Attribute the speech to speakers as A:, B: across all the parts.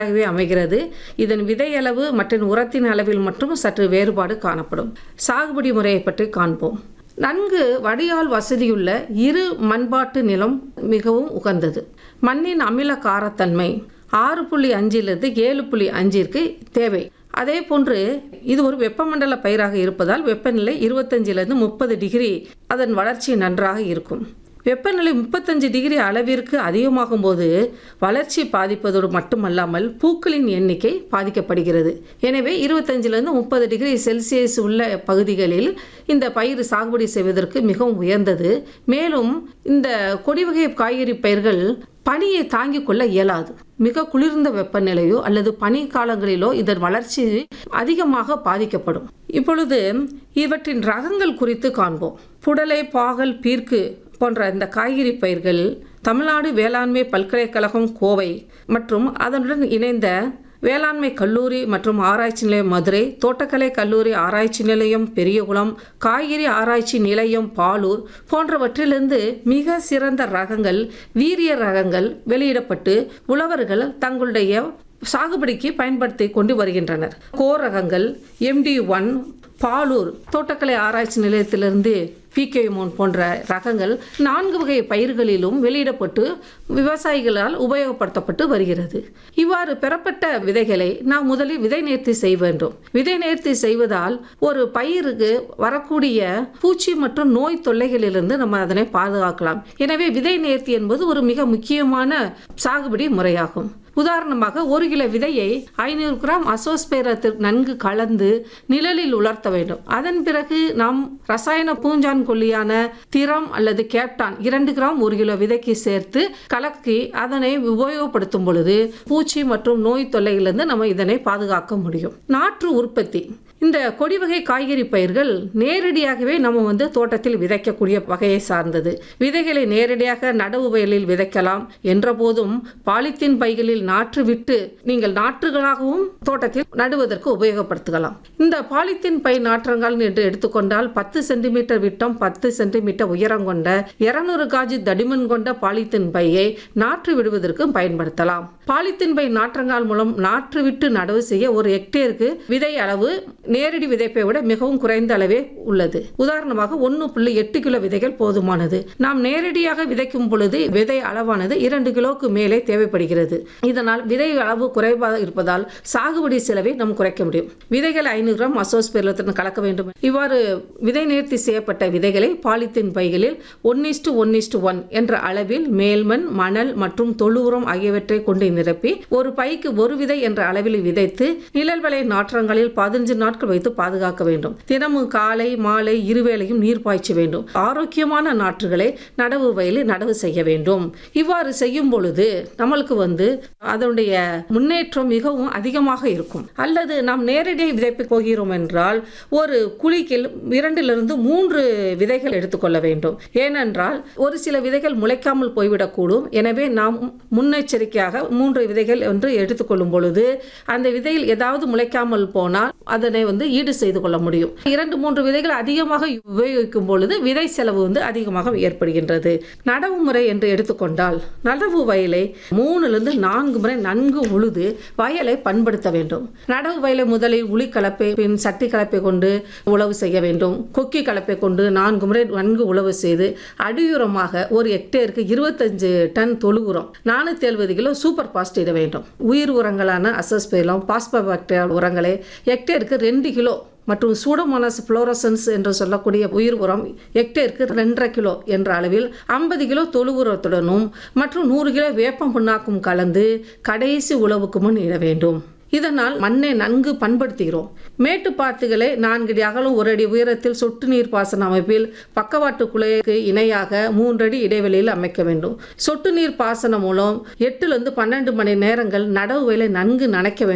A: ஆகவே அமைகிறது இதன் விதையளவு மற்றும் உரத்தின் அளவில் மட்டும் சற்று வேறுபாடு காணப்படும் சாகுபடி முறையை பற்றி காண்போம் நன்கு வடிகால் வசதியுள்ள இரு மண்பாட்டு நிலம் மிகவும் உகந்தது மண்ணின் அமில காரத்தன்மை ஆறு புள்ளி அஞ்சிலிருந்து ஏழு புள்ளி அஞ்சிற்கு தேவை அதே போன்று இது ஒரு வெப்பமண்டல பயிராக இருப்பதால் வெப்பநிலை இருபத்தஞ்சிலிருந்து முப்பது டிகிரி அதன் வளர்ச்சி நன்றாக இருக்கும் வெப்பநிலை முப்பத்தஞ்சு டிகிரி அளவிற்கு அதிகமாகும் போது வளர்ச்சி பாதிப்பதோடு மட்டுமல்லாமல் பூக்களின் எண்ணிக்கை பாதிக்கப்படுகிறது எனவே இருபத்தஞ்சிலிருந்து முப்பது டிகிரி செல்சியஸ் உள்ள பகுதிகளில் இந்த பயிர் சாகுபடி செய்வதற்கு மிகவும் உயர்ந்தது மேலும் இந்த கொடி வகை காய்கறி பயிர்கள் பனியை தாங்கிக் கொள்ள இயலாது மிக குளிர்ந்த வெப்பநிலையோ அல்லது பனி காலங்களிலோ இதன் வளர்ச்சி அதிகமாக பாதிக்கப்படும் இப்பொழுது இவற்றின் ரகங்கள் குறித்து காண்போம் புடலை பாகல் பீர்க்கு போன்ற இந்த காய்கறி பயிர்கள் தமிழ்நாடு வேளாண்மை பல்கலைக்கழகம் கோவை மற்றும் அதனுடன் இணைந்த வேளாண்மை கல்லூரி மற்றும் ஆராய்ச்சி நிலையம் மதுரை தோட்டக்கலை கல்லூரி ஆராய்ச்சி நிலையம் பெரியகுளம் காய்கறி ஆராய்ச்சி நிலையம் பாலூர் போன்றவற்றிலிருந்து மிக சிறந்த ரகங்கள் வீரிய ரகங்கள் வெளியிடப்பட்டு உழவர்கள் தங்களுடைய சாகுபடிக்கு பயன்படுத்தி கொண்டு வருகின்றனர் கோ ரகங்கள் எம்டி ஒன் பாலூர் தோட்டக்கலை ஆராய்ச்சி நிலையத்திலிருந்து பிகேமோன் போன்ற ரகங்கள் நான்கு வகை பயிர்களிலும் வெளியிடப்பட்டு விவசாயிகளால் உபயோகப்படுத்தப்பட்டு வருகிறது இவ்வாறு பெறப்பட்ட விதைகளை நாம் முதலில் விதை நேர்த்தி செய்ய வேண்டும் விதை நேர்த்தி செய்வதால் ஒரு பயிருக்கு வரக்கூடிய பூச்சி மற்றும் நோய் தொல்லைகளிலிருந்து நம்ம அதனை பாதுகாக்கலாம் எனவே விதை நேர்த்தி என்பது ஒரு மிக முக்கியமான சாகுபடி முறையாகும் உதாரணமாக ஒரு கிலோ விதையை ஐநூறு கிராம் அசோஸ்பேரத்தில் நன்கு கலந்து நிழலில் உலர்த்த வேண்டும் அதன் பிறகு நாம் ரசாயன பூஞ்சான் கொல்லியான திரம் அல்லது கேப்டான் இரண்டு கிராம் ஒரு கிலோ விதைக்கு சேர்த்து கலக்கி அதனை உபயோகப்படுத்தும் பொழுது பூச்சி மற்றும் நோய் தொல்லையிலிருந்து நம்ம இதனை பாதுகாக்க முடியும் நாற்று உற்பத்தி இந்த கொடி வகை காய்கறி பயிர்கள் நேரடியாகவே நம்ம வந்து தோட்டத்தில் விதைக்கக்கூடிய வகையை சார்ந்தது விதைகளை நேரடியாக நடவு வயலில் விதைக்கலாம் என்ற போதும் பாலித்தீன் பைகளில் நாற்று விட்டு நீங்கள் நாற்றுகளாகவும் தோட்டத்தில் நடுவதற்கு உபயோகப்படுத்தலாம் இந்த பாலித்தீன் பை நாற்றங்கள் என்று எடுத்துக்கொண்டால் பத்து சென்டிமீட்டர் விட்டம் பத்து சென்டிமீட்டர் உயரம் கொண்ட இருநூறு காஜி தடிமன் கொண்ட பாலித்தீன் பையை நாற்று விடுவதற்கு பயன்படுத்தலாம் பாலித்தீன் பை நாற்றங்கால் மூலம் நாற்று விட்டு நடவு செய்ய ஒரு ஹெக்டேருக்கு விதை அளவு நேரடி விதைப்பை விட மிகவும் குறைந்த அளவே உள்ளது உதாரணமாக ஒன்று புள்ளி எட்டு கிலோ விதைகள் போதுமானது நாம் நேரடியாக விதைக்கும் பொழுது விதை அளவானது இரண்டு கிலோக்கு மேலே தேவைப்படுகிறது இதனால் விதை அளவு குறைவாக இருப்பதால் சாகுபடி செலவை நாம் குறைக்க முடியும் விதைகள் ஐநூறு கிராம் அசோஸ்பெருலத்துடன் கலக்க வேண்டும் இவ்வாறு விதை நேர்த்தி செய்யப்பட்ட விதைகளை பாலித்தீன் பைகளில் one is to one is to one என்ற அளவில் மேல்மண் மணல் மற்றும் தொழு உரம் ஆகியவற்றை கொண்டு நிரப்பி ஒரு பைக்கு ஒரு விதை என்ற அளவில் விதைத்து நிழல் வலை நாற்றங்களில் பதினஞ்சு நாட்கள் வைத்து பாதுகாக்க வேண்டும் தினமும் காலை மாலை இருவேளையும் நீர் பாய்ச்ச வேண்டும் ஆரோக்கியமான நாற்றுகளை நடவு வயலில் நடவு செய்ய வேண்டும் இவ்வாறு செய்யும் பொழுது நம்மளுக்கு வந்து அதனுடைய முன்னேற்றம் மிகவும் அதிகமாக இருக்கும் அல்லது நாம் நேரடியாக விதைப்பு போகிறோம் என்றால் ஒரு குழிக்கில் இரண்டிலிருந்து மூன்று விதைகள் எடுத்துக்கொள்ள வேண்டும் ஏனென்றால் ஒரு சில விதைகள் முளைக்காமல் போய்விடக்கூடும் எனவே நாம் முன்னெச்சரிக்கையாக மூன்று விதைகள் என்று எடுத்துக்கொள்ளும் பொழுது அந்த விதையில் ஏதாவது முளைக்காமல் போனால் அதனை வந்து ஈடு செய்து கொள்ள முடியும் இரண்டு மூன்று விதைகள் அதிகமாக உபயோகிக்கும் பொழுது விதை செலவு வந்து அதிகமாக ஏற்படுகின்றது நடவு முறை என்று எடுத்துக்கொண்டால் நடவு வயலை மூணுலேருந்து நான்கு முறை நன்கு உழுது வயலை பண்படுத்த வேண்டும் நடவு வயலை முதலில் உளி கலப்பை பின் சட்டி கலப்பை கொண்டு உழவு செய்ய வேண்டும் கொக்கி கலப்பை கொண்டு நான்கு முறை நன்கு உழவு செய்து அடியுரமாக ஒரு ஹெக்டேருக்கு இருபத்தஞ்சு டன் தொழு உரம் நானூற்றி எழுபது கிலோ சூப்பர் பாஸ்ட் இட வேண்டும் உயிர் உரங்களான அசஸ்பேலம் பாஸ்பபாக்டீரியா உரங்களை ஹெக்டேருக்கு ரெண்டு கிலோ மற்றும் சூடோமோனாஸ் ஃப்ளோரசன்ஸ் என்று சொல்லக்கூடிய உயிர் உரம் ஹெக்டேருக்கு ரெண்டரை கிலோ என்ற அளவில் ஐம்பது கிலோ தொழு உரத்துடனும் மற்றும் நூறு கிலோ வேப்பம் புண்ணாக்கும் கலந்து கடைசி உழவுக்கு முன் இட வேண்டும் இதனால் மண்ணை நன்கு பண்படுத்துகிறோம் மேட்டுப்பாத்துகளை நான்கடி அகலம் ஒரு அடி உயரத்தில் சொட்டு நீர் பாசன அமைப்பில் பக்கவாட்டு குழைக்கு இணையாக மூன்றடி இடைவெளியில் அமைக்க வேண்டும் சொட்டு நீர் பாசனம் மூலம் எட்டுலேருந்து பன்னெண்டு மணி நேரங்கள் நடவு வயலை நன்கு நனைக்க வேண்டும்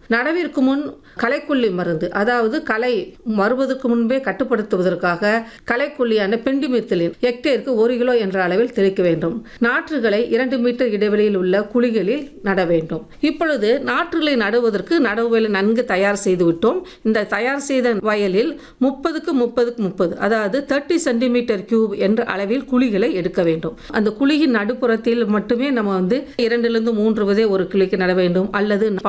A: நடவிற்கு முன் களைக்கொல்லி மருந்து அதாவது களை வருவதற்கு முன்பே கட்டுப்படுத்துவதற்காக களைக்கொல்லியான பெண்டிமித்திலின் ஹெக்டேருக்கு ஒரு கிலோ என்ற அளவில் தெளிக்க வேண்டும் நாற்றுகளை இரண்டு மீட்டர் இடைவெளியில் உள்ள குழிகளில் நட வேண்டும் இப்பொழுது நாற்றுகளை நடுவதற்கு நடவு வயலை நன்கு தயார் செய்து விட்டோம் இந்த தயார் செய்த வயலில் முப்பதுக்கு முப்பதுக்கு முப்பது அதாவது தேர்ட்டி சென்டிமீட்டர் கியூப் என்ற அளவில் குழிகளை எடுக்க வேண்டும் அந்த குழியின் நடுப்புறத்தில் மட்டுமே நம்ம வந்து இரண்டிலிருந்து மூன்று விதை ஒரு கிளைக்கு நட வேண்டும் அல்லது